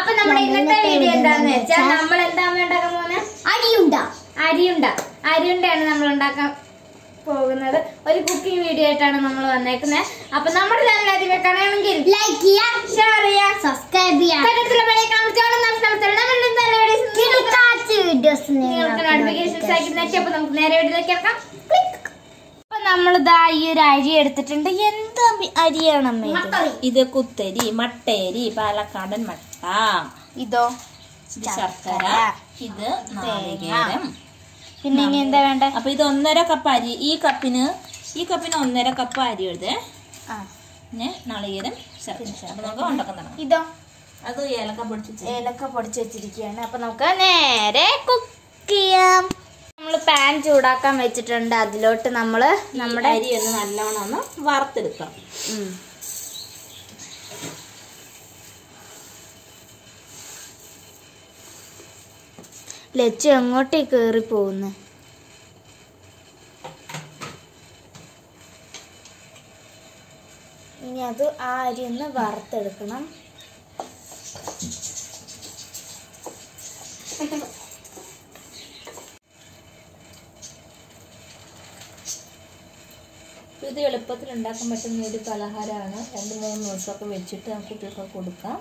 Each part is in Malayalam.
അപ്പൊ നമ്മുടെ ഇന്നത്തെ വീഡിയോ എന്താന്ന് വെച്ചാൽ നമ്മൾ എന്താ ഉണ്ടാക്കാൻ പോകുന്നത് അരിയുണ്ട അരിയുണ്ട അരിയുണ്ടയാണ് നമ്മൾ ഉണ്ടാക്കാൻ പോകുന്നത് ഒരു കുക്കിംഗ് വീഡിയോ ആയിട്ടാണ് നമ്മൾ വന്നേക്കുന്നത് അപ്പൊ നമ്മുടെ ചാനൽ ആദ്യം വെക്കണമെങ്കിൽ ലൈക്ക് ചെയ്യാം ഷെയർ ചെയ്യാം സബ്സ്ക്രൈബ് ചെയ്യാം തൊട്ടടുത്തുള്ള ബെൽ ഐക്കൺ അമർത്തിയോളം നമുക്ക് നമ്മുടെ നമ്മളുടെ നല്ല videos കിടക്കാച്ച വീഡിയോസ് നിങ്ങൾക്ക് നോട്ടിഫിക്കേഷൻസ് ആക്കി നെറ്റ് അപ്പൊ നമുക്ക് നേരെ വീട്ടിലേക്ക് ഇറക്കാം അപ്പൊ നമ്മളിതാ ഈ ഒരു അരി എടുത്തിട്ടുണ്ട് എന്ത് അരിയാണ് അമ്മ ഇത്? ഇത് കുത്തരി മട്ടേരി പാലക്കാടൻ മട്ട ഇതോ ഇത് ശർക്കര ഇത് നാളികേരം പിന്നെ ഇനി എന്താ വേണ്ടേ അപ്പൊ ഇത് ഒന്നര കപ്പ് അരി ഈ കപ്പിന് ഈ കപ്പിന് ഒന്നര കപ്പ് അരി എഴുതേ ആ പിന്നെ നാളികേരം ശർക്കര അപ്പൊ നമുക്ക് ഉണ്ടാക്കാൻ തുടങ്ങാം ഇതോ അത് ഏലക്ക പൊടിച്ച് ഏലക്ക പൊടിച്ച് വെച്ചിരിക്കുകയാണ് അപ്പൊ നമുക്ക് നേരെ കുക്ക് ചെയ്യാം നമ്മൾ പാൻ ചൂടാക്കാൻ വെച്ചിട്ടുണ്ട് അതിലോട്ട് നമ്മള് നമ്മുടെ അരി ഒന്ന് നല്ലോണം ഒന്ന് വറുത്തെടുക്കാം ഉം. ലച്ചു എങ്ങോട്ടേ കേറി പോകുന്നു ഇനി അത് ആ അരി ഒന്ന് വറുത്തെടുക്കണം ഇത് എളുപ്പത്തിൽ ഉണ്ടാക്കാൻ പറ്റുന്ന ഒരു പലഹാരമാണ് രണ്ട് മൂന്ന് ദിവസമൊക്കെ വെച്ചിട്ട് നമുക്ക് കുട്ടികൾക്ക് കൊടുക്കാം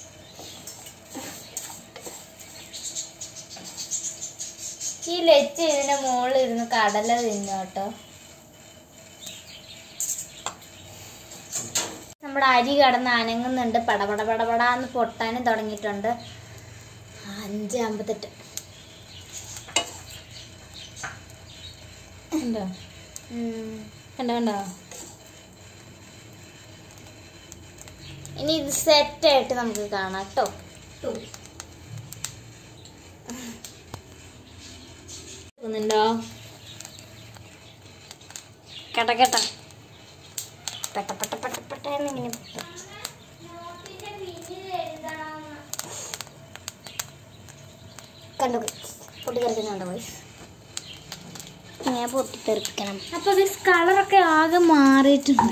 ഈ ലച്ച് ഇതിന്റെ മുകളിൽ ഇരുന്ന് കടല തിന്നോട്ടോ നമ്മുടെ അരി കടന്ന് അനങ്ങുന്നുണ്ട് പടപട പടപടാന്ന് പൊട്ടാനും തുടങ്ങിയിട്ടുണ്ട് അഞ്ച് അമ്പത്തെട്ട് ഉണ്ടോ ഉം. കണ്ടോ കണ്ടോ ഇനി ഇത് സെറ്റായിട്ട് നമുക്ക് കാണാം കേട്ടോ കേൾക്കുന്നുണ്ടോ കേട്ട കേട്ട പെട്ട പെട്ട പെട്ട പെട്ട എന്നിങ്ങനെ പൊട്ടും. കണ്ടു പൊട്ടിത്തെറിക്കുന്നുണ്ട് പോയി ഇങ്ങനെ പൊട്ടിത്തെറിക്കണം അപ്പൊ കളറൊക്കെ ആകെ മാറിയിട്ടുണ്ട്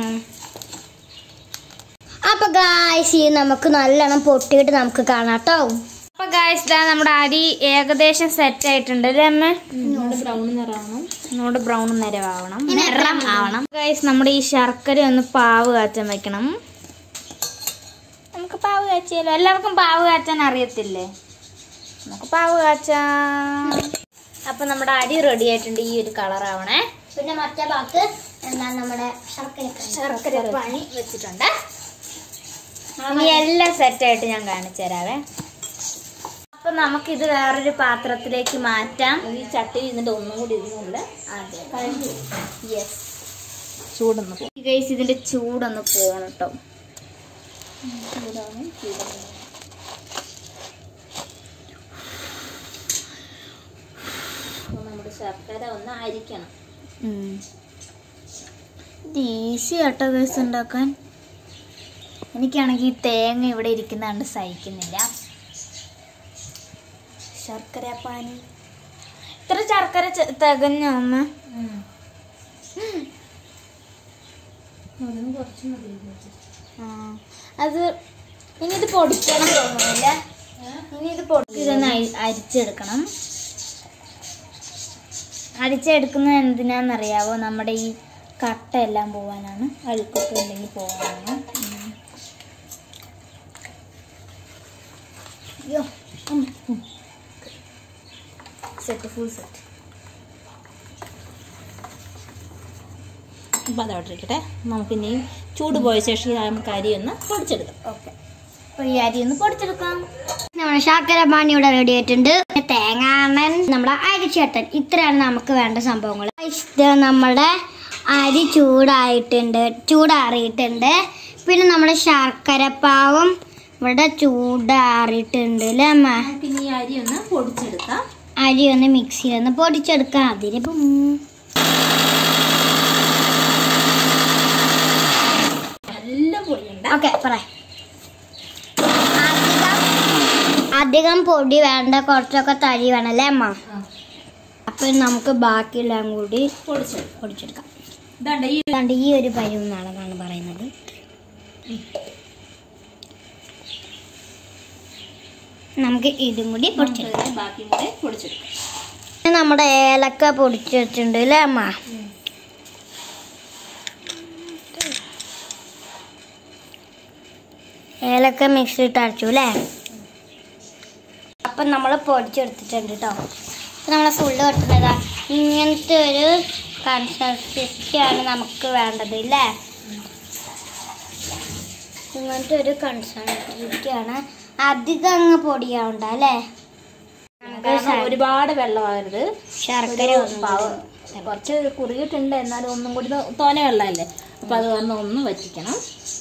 അപ്പൊ ഗായ്സ് ഇത് നമുക്ക് നല്ലോണം പൊട്ടിയിട്ട് നമുക്ക് കാണാം കേട്ടോ അപ്പൊ ഗായ്സ് ഇതാ നമ്മുടെ അരി ഏകദേശം സെറ്റ് ആയിട്ടുണ്ട് അല്ലേ അമ്മ ബ്രൗൺ നിറമാണോ ഒന്നുകൂടെ ബ്രൗൺ നിറമാവണം നിറം ആവണം ഗൈസ് നമ്മുടെ ഈ ശർക്കര ഒന്ന് പാവ് കാച്ചാൻ വെക്കണം നമുക്ക് പാവ് കാച്ചിയാലോ എല്ലാവർക്കും പാവ് കാച്ചാൻ അറിയത്തില്ലേ നമുക്ക് പാവ് കാച്ചാം അപ്പൊ നമ്മുടെ അരി റെഡി ആയിട്ടുണ്ട് ഈ ഒരു കളർ ആവണേ പിന്നെ മറ്റേ ഭാഗത്ത് എന്താ നമ്മുടെ ശർക്കര ശർക്കര പണി വെച്ചിട്ടുണ്ട് ഇനി എല്ലാം സെറ്റ് ആയിട്ട് ഞാൻ കാണിച്ചു തരാവേ അപ്പൊ നമുക്കിത് വേറൊരു പാത്രത്തിലേക്ക് മാറ്റാം ഈ ചട്ടി ഇരുന്നിട്ട് ഒന്നും കൂടി ഇരുന്നുള്ള അതെ കഴിഞ്ഞു യെസ് ചൂടൊന്ന് പോ ഗൈസ് ഇതിന്റെ ചൂടൊന്ന് പോകണം കേട്ടോ ചൂടാണ് ചൂടാണ് അപ്പൊ നമ്മുടെ ശർക്കര ഒന്ന് അരിക്കണം ഇത് ഈസി ആട്ടോ ഗൈസ് ഉണ്ടാക്കാൻ എനിക്കാണെങ്കിൽ ഈ തേങ്ങ ഇവിടെ ഇരിക്കുന്ന കണ്ട് സഹിക്കുന്നില്ല ശർക്കര പാനി ഇത്ര ശർക്കര ചെ- തികഞ്ഞോ അമ്മ അതിന് കുറച്ച് മതി ആ, അത് ഇനി ഇത് പൊടിക്കണം തോന്നുന്നില്ല ഇനി ഇത് പൊടി ഇതൊന്ന് അരി- അരിച്ചെടുക്കണം അരിച്ചെടുക്കുന്നത് എന്തിനാണെന്നറിയാവോ നമ്മുടെ ഈ കട്ട എല്ലാം പോവാനാണ് അഴുക്കൊക്കെ ഉണ്ടെങ്കിൽ പോവാനാണ് ഉം. അയ്യോ സെറ്റ് ഫുൾ സെറ്റ് അപ്പം അതവിടെ ഇരിക്കട്ടെ നമുക്കിനി ചൂട് പോയ ശേഷം ഈ നമുക്ക് അരി ഒന്ന് പൊടിച്ചെടുക്കാം ഓക്കെ അപ്പോൾ ഈ അരി ഒന്ന് പൊടിച്ചെടുക്കാം നമ്മുടെ ശർക്കര പാനി ഇവിടെ റെഡി ആയിട്ടുണ്ട് പിന്നെ തേങ്ങാണ്ണൻ നമ്മുടെ അരിച്ചേട്ടൻ ഇത്രയാണ് നമുക്ക് വേണ്ട സംഭവങ്ങൾ ഇത് നമ്മുടെ അരി ചൂടായിട്ടുണ്ട് ചൂടാറിയിട്ടുണ്ട് പിന്നെ നമ്മുടെ ശർക്കരപ്പാവും ഇവിടെ ചൂടാറിയിട്ടുണ്ട് അല്ലേ അമ്മ നമുക്കിനി ഈ അരി ഒന്ന് പൊടിച്ചെടുക്കാം അരി ഒന്ന് മിക്സിയിൽ ഒന്ന് പൊടിച്ചെടുക്കാം അതിനിപ്പം നല്ല പൊടിയുണ്ട് ഓക്കെ പറയാം അധികം പൊടി വേണ്ട കുറച്ചൊക്കെ തരി വേണം അല്ലേ അമ്മ അപ്പൊ നമുക്ക് ബാക്കിയെല്ലാം കൂടി പൊടിച്ചെടുക്കാം പൊടിച്ചെടുക്കാം ഇതാണ്ട് ഈ അതുകൊണ്ട് ഈ ഒരു പരുവെന്നാണെന്നാണ് പറയുന്നത് നമുക്ക് ഇതും കൂടി പൊടിച്ചെടുക്കാം ഇതിനെ ബാക്കിയും കൂടെ പൊടിച്ചെടുക്കാം ഇത് നമ്മുടെ ഏലക്ക പൊടിച്ച് വെച്ചിട്ടുണ്ട് അല്ലേ അമ്മ ഏലക്ക മിക്സ് ഇട്ട് അരച്ചു അല്ലേ അപ്പം നമ്മൾ പൊടിച്ചെടുത്തിട്ടുണ്ട് കേട്ടോ അപ്പം നമ്മൾ ഫുള്ള് വെട്ടുന്നതാ ഇങ്ങനത്തെ ഒരു കൺസിസ്റ്റൻസിയാണ് നമുക്ക് വേണ്ടത് ഇല്ലേ ഇങ്ങനത്തെ ഒരു കൺസിസ്റ്റൻസിയാണ് അധികം അങ്ങ് പൊടിയാവണ്ട അല്ലേ കാരണം ഒരുപാട് വെള്ളമാകരുത് ശർക്കര ഒരു ഒന്നും പാവ് കുറച്ച് കുറിയിട്ടുണ്ട് എന്നാലും ഒന്നും കൂടി ഇത് തോന വെള്ളമല്ലേ അപ്പൊ അത് കാരണം ഒന്ന് വറ്റിക്കണം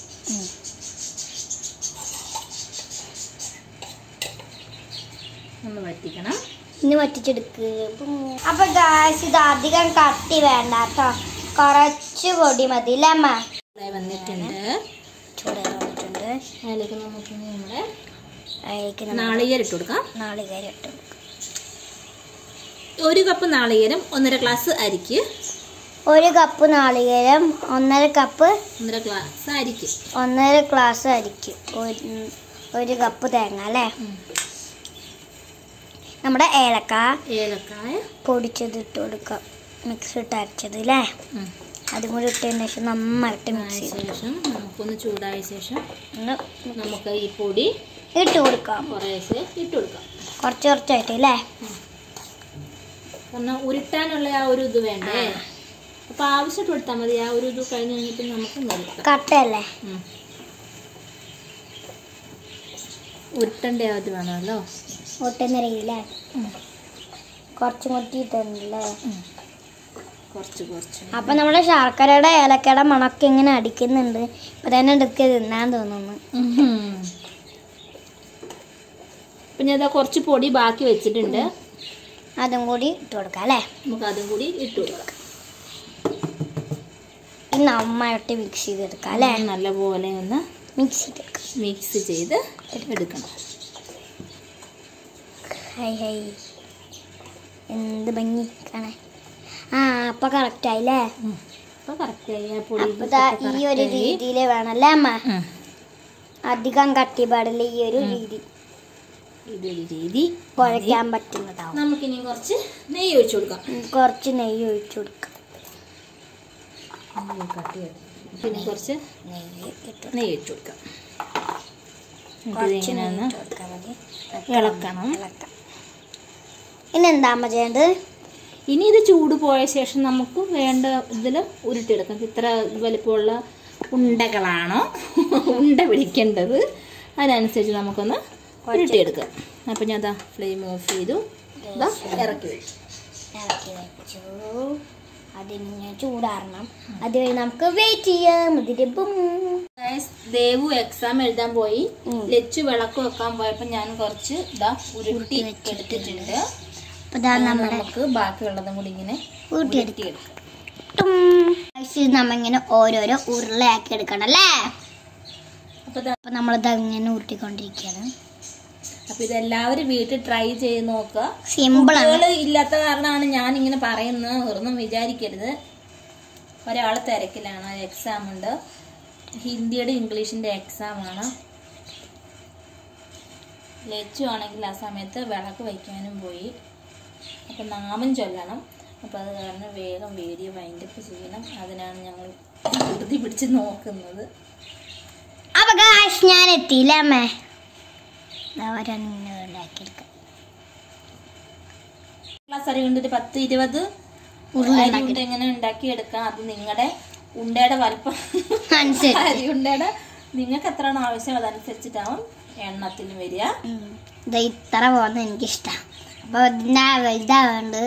ഒന്ന് വറ്റിക്കണം ഇനി വറ്റിച്ചെടുക്ക് അപ്പൊ ഗായ്സ് ഇത് അധികം കട്ടി വേണ്ട കേട്ടോ കുറച്ച് പൊടി മതി അല്ലേ അമ്മ ഇതായി വന്നിട്ടുണ്ട് ചൂടേറി വന്നിട്ടുണ്ട് അതിലേക്ക് നമുക്ക് ഇനി നമ്മുടെ അതിലേക്ക് നമ്മൾ നാളികേരം ഇട്ട് കൊടുക്കാം നാളികേരം ഇട്ട് കൊടുക്കും. ഒരു കപ്പ് നാളികേരം ഒന്നര ഗ്ലാസ് അരിക്ക് ഒരു കപ്പ് നാളികേരം ഒന്നര കപ്പ് ഒന്നര ഗ്ലാസ് അരിക്ക് ഒന്നര ഗ്ലാസ് അരിക്ക് ഒരു ഒരു കപ്പ് തേങ്ങ അല്ലേ ഉം. നമ്മുടെ ഏലക്ക ഏലക്കായ പൊടിച്ചത് ഇട്ട് കൊടുക്കാം മിക്സ് ഇട്ട് അരച്ചത് അല്ലേ ഉം. അതും കൂടി ഇട്ടതിന് ശേഷം നന്നായിട്ട് മിക്സ് ആയ ചെയ്ത് ശേഷം നമുക്കൊന്ന് ചൂടായ ശേഷം ഒന്ന് നമുക്ക് ഈ പൊടി ഇട്ട് കൊടുക്കാം കുറേശ്ശെ ഇട്ട് കൊടുക്കാം കുറച്ച് കുറച്ചായിട്ട് അല്ലേ കാരണം ഉരുട്ടാനുള്ള ആ ഒരു ഇത് വേണ്ടേ അപ്പൊ ആവശ്യമായിട്ട് കൊടുത്താൽ മതി ആ ഒരു ഇത് കഴിഞ്ഞ് കഴിഞ്ഞിട്ട് നമുക്ക് നിർത്താം കട്ടയല്ലേ ഉം. ഉരുട്ടേണ്ട ആ ഇത് വേണമല്ലോ ഒട്ടുന്നറിയില്ലേ കുറച്ചും കൂടി ഇട്ടുണ്ടല്ലേ കുറച്ച് കുറച്ച് അപ്പൊ നമ്മുടെ ശർക്കരയുടെ ഏലക്കയുടെ മണക്ക് ഇങ്ങനെ അടിക്കുന്നുണ്ട് ഇപ്പൊ തന്നെ എടുക്ക തിന്നാൻ തോന്നുന്നു അപ്പൊ ഞാൻ ഇതാ കുറച്ച് പൊടി ബാക്കി വെച്ചിട്ടുണ്ട് അതും കൂടി ഇട്ട് കൊടുക്കാം അല്ലേ നമുക്ക് അതും കൂടി ഇട്ട് കൊടുക്കാം ഈ നന്നായിട്ട് മിക്സ് ചെയ്തെടുക്കാം അല്ലേ നല്ലപോലെ ഒന്ന് മിക്സ് ചെയ്തെടുക്കാം മിക്സ് ചെയ്ത് എടുക്കണം ഹൈ ഹൈ എന്ത് ഭംഗി കാണാൻ ആ അപ്പൊ കറക്റ്റ് ആയില്ലേ അപ്പൊ കറക്റ്റായി ആ പൊടി അപ്പൊ ദാ ഈ ഒരു രീതിയിൽ വേണല്ലേ അമ്മ ഉം. അധികം കട്ടി പാടില്ല ഈ ഒരു രീതി ഇതൊരു രീതി കുഴയ്ക്കാൻ പറ്റുന്നതാവും നമുക്കിനി കുറച്ച് നെയ്യ് ഒഴിച്ചു കൊടുക്കാം ഉം, കുറച്ച് നെയ്യ് ഒഴിച്ചു കൊടുക്കാം പിന്നെ കുറച്ച് നെയ്യ് ഇട്ട് നെയ്യ് ഒഴിച്ചു കൊടുക്കാം കുറച്ച് ഇതിങ്ങനെ നെയ്യ് ഒന്ന് ഇട്ട് കൊടുക്കാൻ മതി ഇളക്കണം ഇളക്കാം ഇനി എന്താ അമ്മ ചെയ്യേണ്ടത് ഇനി ഇത് ചൂട് പോയ ശേഷം നമുക്ക് വേണ്ട ഇതിൽ ഉരുട്ടിയെടുക്കാം ഇത്ര വലിപ്പമുള്ള ഉണ്ടകളാണോ ഉണ്ട പിടിക്കേണ്ടത് അതിനനുസരിച്ച് നമുക്കൊന്ന് ഉരുട്ടിയെടുക്കാം അപ്പം ഞാൻ അതാ ഫ്ലെയിം ഓഫ് ചെയ്തു ഇതാ ഇറക്കി വെച്ചു ഇറക്കി വെച്ചു അതിന് ചൂടാറണം അത് കഴിഞ്ഞ് നമുക്ക് വെയിറ്റ് ചെയ്യാം ഇതിന്റെ ബും Guys, ദേവു എക്സാം എഴുതാൻ പോയി ഉം. ലച്ചു വിളക്ക് വെക്കാൻ പോയപ്പോ ഞാൻ കുറച്ച് ഇതാ ഉരുട്ടി എടുത്തിട്ടുണ്ട് അപ്പൊ ഇതാ അത് നമ്മുടെ നമുക്ക് ബാക്കിയുള്ളതും കൂടി ഇങ്ങനെ ഊട്ടിയെടുക്കാം ഉരുട്ടിയെടുക്കാം നമ്മിങ്ങനെ ഓരോരോ ഉരുളയാക്കി എടുക്കണം അല്ലേ അപ്പൊ ഇതാ അപ്പൊ നമ്മളിത് അങ്ങനെ ഉരുട്ടിക്കൊണ്ടിരിക്കുകയാണ് അപ്പൊ ഇതെല്ലാവരും വീട്ടിൽ ട്രൈ ചെയ്ത് നോക്കുക സിമ്പിൾ ആണ് കുട്ടികള് ഇല്ലാത്ത കാരണമാണ് ഞാൻ ഇങ്ങനെ പറയുന്നത് ഒന്നും വിചാരിക്കരുത് ഒരാൾ തിരക്കിലാണ് എക്സാം ഉണ്ട് ഹിന്ദിയുടെ ഇംഗ്ലീഷിന്റെ എക്സാം ആണ് ലച്ചു ആണെങ്കിൽ ആ സമയത്ത് വിളക്ക് വയ്ക്കാനും പോയി അപ്പം നാമം ചൊല്ലണം അപ്പം അത് കാരണം വേഗം വീഡിയോ വൈൻഡപ്പ് ചെയ്യണം അതിനാണ് ഞങ്ങൾ ധൃതി പിടിച്ച് നോക്കുന്നത് അപ്പൊ ഗായ്സ് ഞാൻ എത്തിയില്ലേ അമ്മേ ഒരെണ്ണം ഉണ്ടാക്കിയെടുക്കാം ക്ലാസ് അരി കൊണ്ട് ഒരു പത്ത് ഇരുപത് ഉരുള അരി കൊണ്ട് എങ്ങനെ ഉണ്ടാക്കിയെടുക്കാം അത് നിങ്ങളുടെ ഉണ്ടയുടെ വലുപ്പം അനുസരിച്ച് അരി ഉണ്ടയുടെ നിങ്ങൾക്ക് എത്രയാണോ ആവശ്യം അതനുസരിച്ചിട്ടാവും എണ്ണത്തിൽ വരിക ഉം. ഇത് ഇത്ര പോകുന്നത് എനിക്കിഷ്ടം അപ്പൊ ഇതിന്റെ വലുതാ വേണ്ട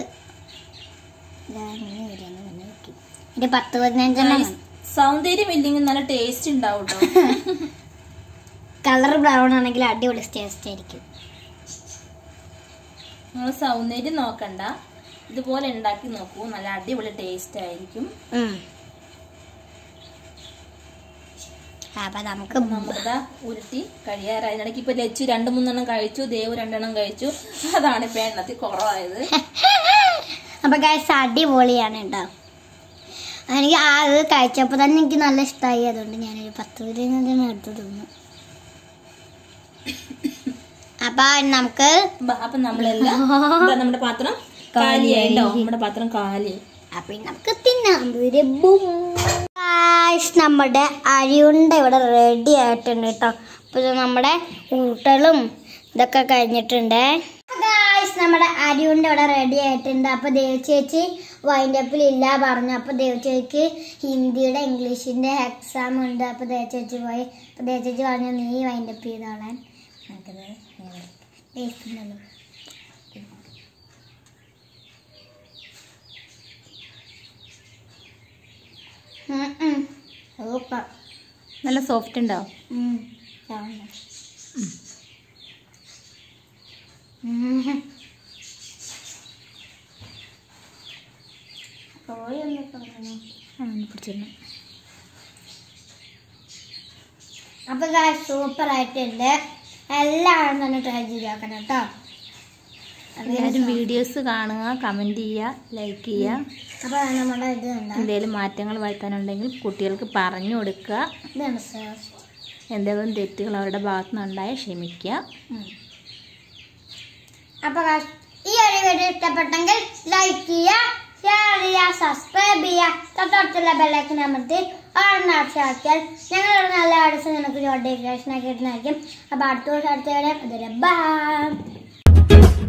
ഒരു പത്ത് പതിനഞ്ചെണ്ണം സൗന്ദര്യം ഇല്ലെങ്കിൽ നല്ല ടേസ്റ്റ് ഉണ്ടാവും കേട്ടോ കളർ ബ്രൗൺ ആണെങ്കിൽ അടിപൊളി ടേസ്റ്റ് ആയിരിക്കും നിങ്ങൾ സൗന്ദര്യം നോക്കണ്ട ഇതുപോലെ ഉണ്ടാക്കി നോക്കൂ നല്ല അടിപൊളി ടേസ്റ്റ് ആയിരിക്കും ഉം. അപ്പൊ നമുക്ക് നമുക്കിതാ ഉരുട്ടി കഴിയാറായി ഇടയ്ക്ക് ഇപ്പൊ ലച്ചു രണ്ട് മൂന്നെണ്ണം കഴിച്ചു ദേവ് രണ്ടെണ്ണം കഴിച്ചു അതാണ് ഇപ്പൊ എണ്ണത്തിൽ കുറവായത് അപ്പൊ ഗൈസ് അടിപൊളിയാണ് കേട്ടോ എനിക്ക് ആ അത് കഴിച്ചപ്പോൾ തന്നെ എനിക്ക് നല്ല ഇഷ്ടമായി അതുകൊണ്ട് ഞാനൊരു പത്ത് പതിനഞ്ചെണ്ണം എടുത്ത് തിന്നു അപ്പൊ നമുക്ക് ബ- അപ്പൊ നമ്മളെല്ലാം ഇതാ നമ്മുടെ പാത്രം കാലിയായിട്ടോ നമ്മുടെ പാത്രം കാലി അപ്പൊ ഇനി നമുക്ക് തിന്നാൻ വരും. ബും. Guys, നമ്മുടെ അരിയുണ്ട ഇവിടെ റെഡി ആയിട്ടുണ്ട് കേട്ടോ അപ്പൊ ഇത് നമ്മുടെ ഊട്ടലും ഇതൊക്കെ കഴിഞ്ഞിട്ടുണ്ട് ഗായ്സ് നമ്മുടെ അരിയുണ്ട ഇവിടെ റെഡി ആയിട്ടുണ്ട് അപ്പൊ ദേവ് ചേച്ചി വൈൻഡപ്പിൽ ഇല്ല പറഞ്ഞു അപ്പൊ ദേവ് ചേച്ചിക്ക് ഹിന്ദിയുടെ ഇംഗ്ലീഷിന്റെ എക്സാം ഉണ്ട് അപ്പൊ ദേവ് ചേച്ചി പോയി അപ്പൊ ദേവ് ചേച്ചി പറഞ്ഞു നീ വൈൻഡപ്പ് ചെയ്തോളാൻ നമുക്കത് ടേസ്റ്റ് ഉണ്ടല്ലോ ഉം ഉം. സൂപ്പർ നല്ല സോഫ്റ്റ് ഉണ്ടാവും ഉം. ഇതാവുന്നു. ഉം. കോഴിയൊന്നും തോന്നുന്നു. പിടിച്ചിരുന്നു അപ്പൊ സൂപ്പർ ആയിട്ടുണ്ട് എല്ലാവരും തന്നെ ട്രൈ ചെയ്ത് നോക്കണം കേട്ടോ എല്ലാവരും വീഡിയോസ് കാണുക കമൻറ്റ് ചെയ്യുക ലൈക്ക് ചെയ്യുക അപ്പൊ നമ്മുടെ ഇത് എന്താ എന്തെങ്കിലും മാറ്റങ്ങൾ വരുത്താനുണ്ടെങ്കിൽ കുട്ടികൾക്ക് പറഞ്ഞു കൊടുക്കുക ഇതാണ് സർ എന്തെങ്കിലും തെറ്റുകൾ അവരുടെ ഭാഗത്തു നിന്നുണ്ടായാൽ ക്ഷമിക്കുക അപ്പൊ guys, ഈ ഒരു വീഡിയോ ഇഷ്ടപ്പെട്ടെങ്കിൽ ലൈക്ക് ചെയ്യുക ഷെയർ ചെയ്യുക സബ്സ്ക്രൈബ് ചെയ്യുക തൊട്ടടുത്തുള്ള ബെല്ലൈക്കൻ അമർത്തി ഓർണാക്കിയാൽ ഞങ്ങളുടെ നല്ല ആർട്സ് നിങ്ങൾക്ക് നോട്ടിഫിക്കേഷൻ ആക്കി കിട്ടുന്നതായിരിക്കും അപ്പൊ അടുത്ത ദിവസം അടുത്ത വരെ ബൈ